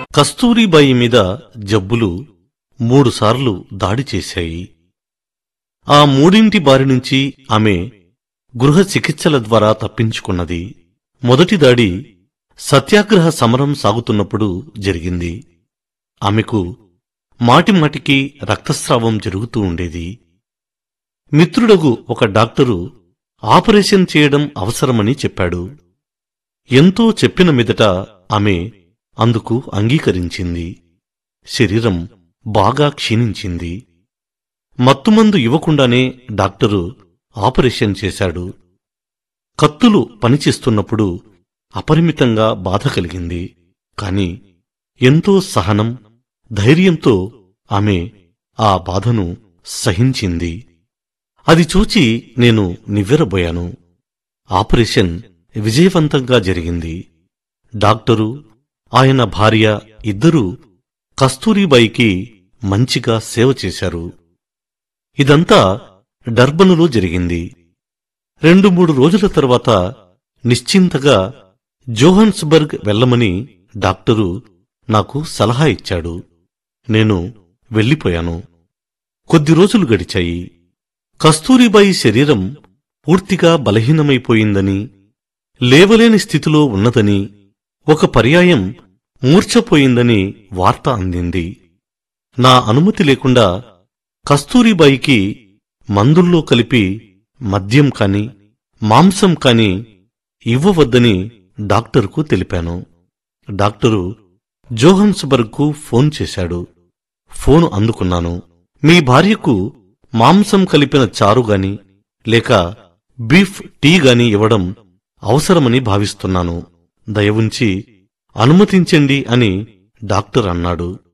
కస్తూరిబాయి మీద జబ్బులు మూడుసార్లు దాడి చేశాయి ఆ మూడింటి బారి నుంచి ఆమె గృహ చికిత్సల ద్వారా తప్పించుకున్నది మొదటి దాడి సత్యాగ్రహ సమరం సాగుతున్నప్పుడు జరిగింది ఆమెకు మాటిమాటికి రక్తస్రావం జరుగుతూ ఉండేది మిత్రుడగు ఒక డాక్టరు ఆపరేషన్ చేయడం అవసరమని చెప్పాడు ఎంతో చెప్పిన మీదట ఆమె అందుకు అంగీకరించింది శరీరం బాగా క్షీణించింది మత్తుమందు ఇవ్వకుండానే డాక్టరు ఆపరేషన్ చేశాడు కత్తులు పనిచేస్తున్నప్పుడు అపరిమితంగా బాధ కలిగింది కాని ఎంతో సహనం ధైర్యంతో ఆమె ఆ బాధను సహించింది అది చూచి నేను నివ్వెరబోయాను ఆపరేషన్ విజయవంతంగా జరిగింది డాక్టరు ఆయన భార్య ఇద్దరూ కస్తూరిబాయికి మంచిగా సేవ చేశారు ఇదంతా డర్బనులో జరిగింది రెండు మూడు రోజుల తర్వాత నిశ్చింతగా జోహన్స్బర్గ్ వెళ్ళమని డాక్టరు నాకు సలహా ఇచ్చాడు నేను వెళ్ళిపోయాను కొద్ది రోజులు గడిచాయి కస్తూరిబాయి శరీరం పూర్తిగా బలహీనమైపోయిందని లేవలేని స్థితిలో ఉన్నదని ఒక పర్యాయం మూర్ఛపోయిందని వార్త అందింది నా అనుమతి లేకుండా కస్తూరిబాయికి మందుల్లో కలిపి మద్యం కాని మాంసం కాని ఇవ్వవద్దని డాక్టరుకు తెలిపాను డాక్టరు జోహన్స్బర్గ్కు ఫోన్ చేశాడు ఫోను అందుకున్నాను మీ భార్యకు మాంసం కలిపిన చారు గాని లేక బీఫ్ టీ గాని ఇవ్వడం అవసరమని భావిస్తున్నాను దయవుంచి అనుమతించండి అని డాక్టర్ అన్నాడు